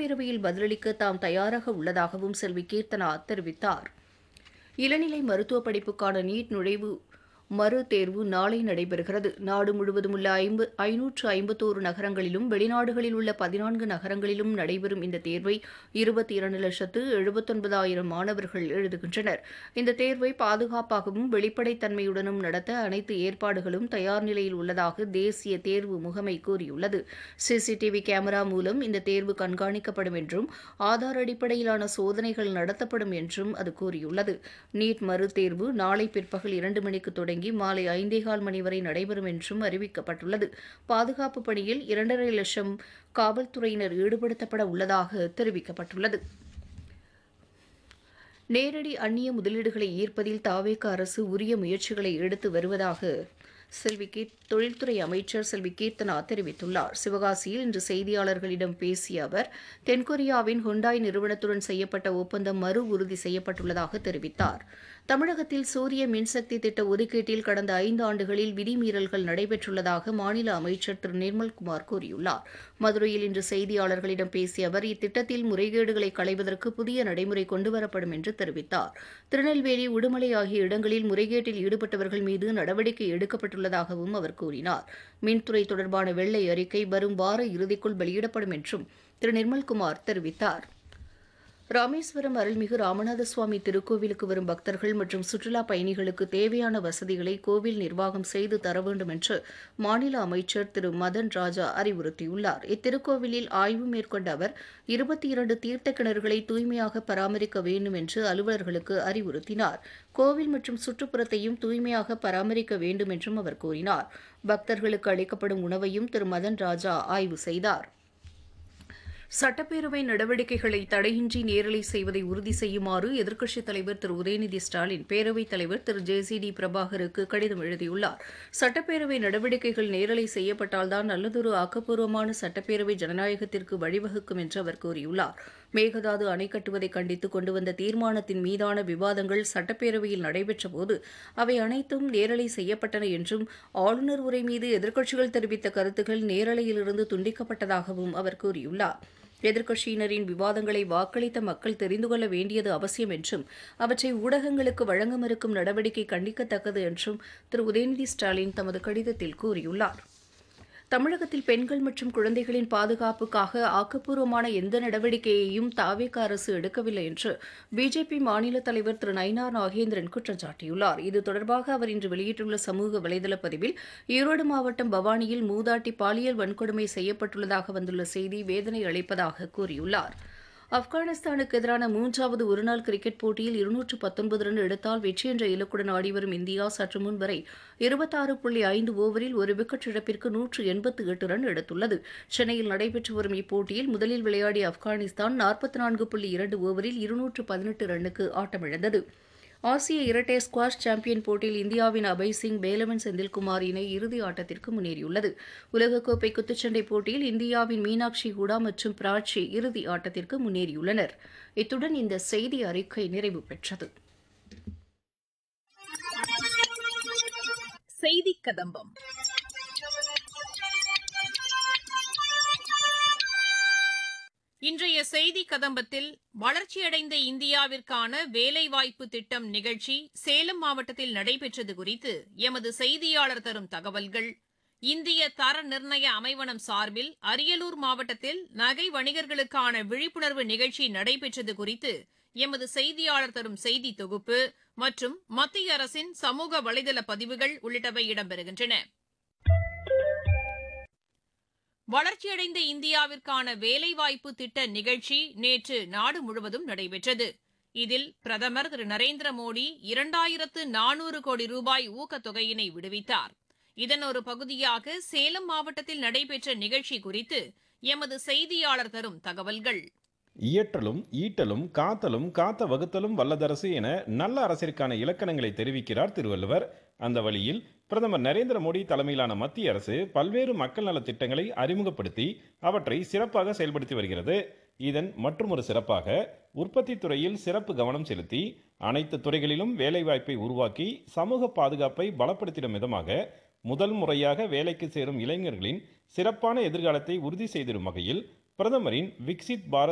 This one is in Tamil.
சட்டப்பேரவையில் பதிலளிக்க தாம் தயாராக உள்ளதாகவும் செல்வி கீர்த்தனா தெரிவித்தார் இளநிலை மருத்துவ படிப்புக்கான நீட் நுழைவு மறு தேர்வு நாளை நடைபெறுகிறது நாடு முழுவதும் உள்ள ஐம்பது ஐநூற்று ஐம்பத்தோரு நகரங்களிலும் வெளிநாடுகளில் உள்ள பதினான்கு நகரங்களிலும் நடைபெறும் இந்த தேர்வை இருபத்தி இரண்டு லட்சத்து எழுபத்தொன்பதாயிரம் மாணவர்கள் எழுதுகின்றனர் இந்த தேர்வை பாதுகாப்பாகவும் வெளிப்படைத்தன்மையுடனும் நடத்த அனைத்து ஏற்பாடுகளும் தயார் நிலையில் உள்ளதாக தேசிய தேர்வு முகமை கூறியுள்ளது சிசிடிவி கேமரா மூலம் இந்த தேர்வு கண்காணிக்கப்படும் என்றும் ஆதார் அடிப்படையிலான சோதனைகள் நடத்தப்படும் என்றும் அது கூறியுள்ளது நீட் மறு தேர்வு நாளை பிற்பகல் இரண்டு மணிக்கு தொடங்கி மாலை ஐந்தேகால் மணி வரை நடைபெறும் என்றும் அறிவிக்கப்பட்டுள்ளது பாதுகாப்பு பணியில் இரண்டரை லட்சம் காவல்துறையினர் ஈடுபடுத்தப்பட உள்ளதாக தெரிவிக்கப்பட்டுள்ளது நேரடி அந்நிய முதலீடுகளை ஈர்ப்பதில் தாவேக அரசு உரிய முயற்சிகளை எடுத்து வருவதாக செல்வி கீர் தொழில்துறை அமைச்சர் செல்வி கீர்த்தனா தெரிவித்துள்ளார் சிவகாசியில் இன்று செய்தியாளர்களிடம் பேசிய அவர் தென்கொரியாவின் ஹுண்டாய் நிறுவனத்துடன் செய்யப்பட்ட ஒப்பந்தம் மறு உறுதி செய்யப்பட்டுள்ளதாக தெரிவித்தார் தமிழகத்தில் சூரிய மின்சக்தி திட்ட ஒதுக்கீட்டில் கடந்த ஐந்து ஆண்டுகளில் விதிமீறல்கள் நடைபெற்றுள்ளதாக மாநில அமைச்சர் திரு நிர்மல்குமார் கூறியுள்ளார் மதுரையில் இன்று செய்தியாளர்களிடம் பேசிய அவர் இத்திட்டத்தில் முறைகேடுகளை களைவதற்கு புதிய நடைமுறை கொண்டுவரப்படும் என்று தெரிவித்தார் திருநெல்வேலி உடுமலை ஆகிய இடங்களில் முறைகேட்டில் ஈடுபட்டவர்கள் மீது நடவடிக்கை எடுக்கப்பட்டுள்ளதாகவும் அவர் கூறினார் மின்துறை தொடர்பான வெள்ளை அறிக்கை வரும் வார இறுதிக்குள் வெளியிடப்படும் என்றும் திரு நிர்மல்குமார் தெரிவித்தார் ராமேஸ்வரம் அருள்மிகு ராமநாத சுவாமி திருக்கோவிலுக்கு வரும் பக்தர்கள் மற்றும் சுற்றுலா பயணிகளுக்கு தேவையான வசதிகளை கோவில் நிர்வாகம் செய்து தர வேண்டும் என்று மாநில அமைச்சர் திரு மதன் ராஜா அறிவுறுத்தியுள்ளார் இத்திருக்கோவிலில் ஆய்வு மேற்கொண்ட அவர் இருபத்தி இரண்டு தீர்த்த கிணறுகளை தூய்மையாக பராமரிக்க வேண்டும் என்று அலுவலர்களுக்கு அறிவுறுத்தினார் கோவில் மற்றும் சுற்றுப்புறத்தையும் தூய்மையாக பராமரிக்க வேண்டும் என்றும் அவர் கூறினார் பக்தர்களுக்கு அளிக்கப்படும் உணவையும் திரு மதன் ராஜா ஆய்வு செய்தார் சட்டப்பேரவை நடவடிக்கைகளை தடையின்றி நேரலை செய்வதை உறுதி செய்யுமாறு எதிர்க்கட்சித் தலைவர் திரு உதயநிதி ஸ்டாலின் பேரவைத் தலைவர் திரு ஜே சி டி பிரபாகருக்கு கடிதம் எழுதியுள்ளார் சட்டப்பேரவை நடவடிக்கைகள் நேரலை செய்யப்பட்டால்தான் நல்லதொரு ஆக்கப்பூர்வமான சட்டப்பேரவை ஜனநாயகத்திற்கு வழிவகுக்கும் என்று அவர் கூறியுள்ளார் மேகதாது அணை கட்டுவதை கண்டித்து கொண்டு வந்த தீர்மானத்தின் மீதான விவாதங்கள் சட்டப்பேரவையில் நடைபெற்றபோது அவை அனைத்தும் நேரலை செய்யப்பட்டன என்றும் ஆளுநர் உரை மீது எதிர்க்கட்சிகள் தெரிவித்த கருத்துக்கள் நேரலையிலிருந்து துண்டிக்கப்பட்டதாகவும் அவர் கூறியுள்ளார் எதிர்க்கட்சியினரின் விவாதங்களை வாக்களித்த மக்கள் தெரிந்து கொள்ள வேண்டியது அவசியம் என்றும் அவற்றை ஊடகங்களுக்கு வழங்க மறுக்கும் நடவடிக்கை கண்டிக்கத்தக்கது என்றும் திரு உதயநிதி ஸ்டாலின் தமது கடிதத்தில் கூறியுள்ளார் தமிழகத்தில் பெண்கள் மற்றும் குழந்தைகளின் பாதுகாப்புக்காக ஆக்கப்பூர்வமான எந்த நடவடிக்கையையும் தாவேக அரசு எடுக்கவில்லை என்று பிஜேபி மாநில தலைவர் திரு நயினார் நாகேந்திரன் குற்றம் சாட்டியுள்ளார் இது தொடர்பாக அவர் இன்று வெளியிட்டுள்ள சமூக வலைதள பதிவில் ஈரோடு மாவட்டம் பவானியில் மூதாட்டி பாலியல் வன்கொடுமை செய்யப்பட்டுள்ளதாக வந்துள்ள செய்தி வேதனை அளிப்பதாக கூறியுள்ளார் ஆப்கானிஸ்தானுக்கு எதிரான மூன்றாவது ஒருநாள் கிரிக்கெட் போட்டியில் இருநூற்று பத்தொன்பது ரன் எடுத்தால் வெற்றி என்ற இலக்குடன் ஆடிவரும் இந்தியா சற்று முன் வரை இருபத்தாறு புள்ளி ஐந்து ஓவரில் ஒரு விக்கெட் இழப்பிற்கு நூற்று எண்பத்து எட்டு ரன் எடுத்துள்ளது சென்னையில் நடைபெற்று வரும் இப்போட்டியில் முதலில் விளையாடிய ஆப்கானிஸ்தான் நாற்பத்தி நான்கு புள்ளி இரண்டு ஓவரில் இருநூற்று பதினெட்டு ரன்னுக்கு ஆட்டமிழந்தது ஆசிய இரட்டை ஸ்குவாஷ் சாம்பியன் போட்டியில் இந்தியாவின் அபய் சிங் வேலவன் செந்தில்குமார் இணை இறுதி ஆட்டத்திற்கு முன்னேறியுள்ளது உலகக்கோப்பை குத்துச்சண்டை போட்டியில் இந்தியாவின் மீனாட்சி ஹூடா மற்றும் பிராச்சி இறுதி ஆட்டத்திற்கு முன்னேறியுள்ளனர் இத்துடன் இந்த செய்தி அறிக்கை நிறைவு பெற்றது செய்தி கதம்பம் இன்றைய செய்தி கதம்பத்தில் வளர்ச்சியடைந்த இந்தியாவிற்கான வேலைவாய்ப்பு திட்டம் நிகழ்ச்சி சேலம் மாவட்டத்தில் நடைபெற்றது குறித்து எமது செய்தியாளர் தரும் தகவல்கள் இந்திய தர நிர்ணய அமைவனம் சார்பில் அரியலூர் மாவட்டத்தில் நகை வணிகர்களுக்கான விழிப்புணர்வு நிகழ்ச்சி நடைபெற்றது குறித்து எமது செய்தியாளர் தரும் செய்தி தொகுப்பு மற்றும் மத்திய அரசின் சமூக வலைதள பதிவுகள் உள்ளிட்டவை இடம்பெறுகின்றன வளர்ச்சியடைந்த இந்தியாவிற்கான வேலைவாய்ப்பு திட்ட நிகழ்ச்சி நேற்று நாடு முழுவதும் நடைபெற்றது இதில் பிரதமர் திரு நரேந்திர மோடி இரண்டாயிரத்து நானூறு கோடி ரூபாய் ஊக்கத்தொகையினை விடுவித்தார் இதன் ஒரு பகுதியாக சேலம் மாவட்டத்தில் நடைபெற்ற நிகழ்ச்சி குறித்து எமது செய்தியாளர் தரும் தகவல்கள் இயற்றலும் ஈட்டலும் காத்தலும் காத்த வகுத்தலும் வல்லதரசு என நல்ல அரசிற்கான இலக்கணங்களை தெரிவிக்கிறார் திருவள்ளுவர் அந்த வழியில் பிரதமர் நரேந்திர மோடி தலைமையிலான மத்திய அரசு பல்வேறு மக்கள் நலத் திட்டங்களை அறிமுகப்படுத்தி அவற்றை சிறப்பாக செயல்படுத்தி வருகிறது இதன் மற்றொரு சிறப்பாக உற்பத்தி துறையில் சிறப்பு கவனம் செலுத்தி அனைத்து துறைகளிலும் வேலைவாய்ப்பை உருவாக்கி சமூக பாதுகாப்பை பலப்படுத்திடும் விதமாக முதல் முறையாக வேலைக்கு சேரும் இளைஞர்களின் சிறப்பான எதிர்காலத்தை உறுதி செய்திடும் வகையில் பிரதமரின் விக்சித் பாரத்